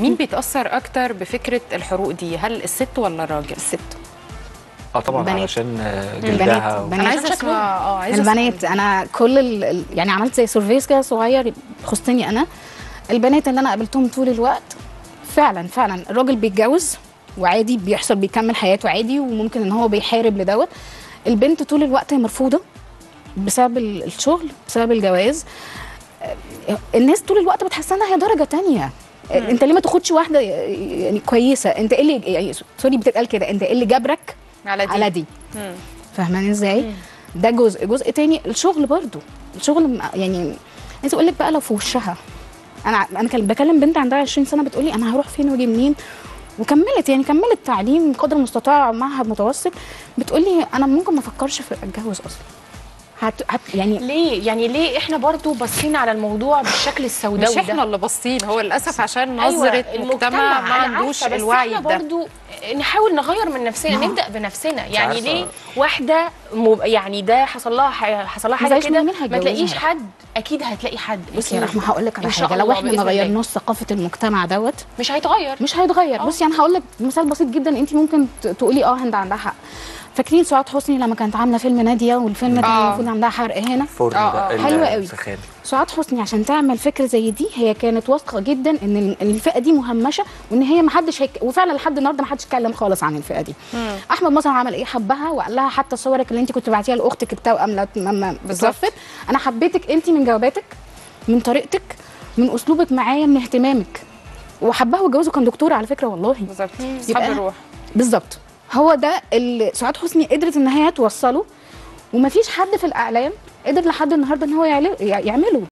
مين بيتاثر اكتر بفكره الحروق دي هل الست ولا الراجل الست اه طبعا البنات. علشان آه، البنات. جلدها و- البنات. انا عايزه عشان اسمع اه عايزه أسمع البنات انا كل ال... ال- يعني عملت زي سيرفيس كده صغير خصني انا البنات اللي انا قابلتهم طول الوقت فعلا فعلا الراجل بيتجوز وعادي بيحصل بيكمل حياته عادي وممكن ان هو بيحارب لدوت البنت طول الوقت هي مرفوضه بسبب ال- الشغل بسبب الجواز آه، الناس طول الوقت بتحس انها هي درجه تانية آه، انت ليه ما تاخدش واحده يعني كويسه انت ايه اللي يعني سوري بتتقال كده انت ايه اللي جبرك على دي على دي فاهماني ازاي ده جزء جزء تاني الشغل برضو الشغل م- يعني عايزه اقول لك بقى لو في وشها انا انا كان بكلم بنت عندها 20 سنه بتقولي انا هروح فين واجي منين وكملت يعني كملت تعليم قدر المستطاع معهد متوسط بتقولي انا ممكن ما افكرش في اتجوز اصلا هت... هت... يعني ليه يعني ليه احنا برضو باصين على الموضوع بالشكل السوداوي مش ده احنا اللي باصين هو للاسف عشان أيوة، نظره مجتمع ما أنا عندوش عارفة، بس الوعي احنا ده برضو نحاول نغير من نفسنا ما هو- نبدا بنفسنا يعني عارفة. ليه واحده م... يعني ده حصل لها ح... حصل لها حاجه زيش كده مين ما هيتجوزها؟ تلاقيش حد اكيد هتلاقي حد بصي يا رحمه هقول لك على إن شاء حاجه لو الله احنا بإذن ما الله. غيرناش ثقافه المجتمع دوت مش هيتغير مش هيتغير آه. بصي انا هقول لك مثال بسيط جدا انت ممكن ت- تقولي اه هند عندها حق فاكرين سعاد حسني لما كانت عامله فيلم ناديه والفيلم ده كان آه. المفروض عندها حرق هنا فرن آه، ده آه. ال- حلوة قوي. السخان سعاد حسني عشان تعمل فكره زي دي هي كانت واثقه جدا ان ال- إن الفئه دي مهمشه وان هي ما حدش هيك... وفعلا لحد النهارده ما حدش اتكلم خالص عن الفئه دي احمد مثلا عمل ايه حبها وقال لها حتى صورك اللي انت كنت بعتيها لاختك التوأم لما لما بالظبط. اتوفت انا حبيتك انت من جواباتك من طريقتك من اسلوبك معايا من اهتمامك وحبها وجوزه كان دكتور على فكره والله بالظبط يبقى- اصحاب الروح بالظبط هو ده اللي سعاد حسني قدرت ان هي توصله ومفيش حد في الاعلام قدر لحد النهارده ان هو يعل- يعمله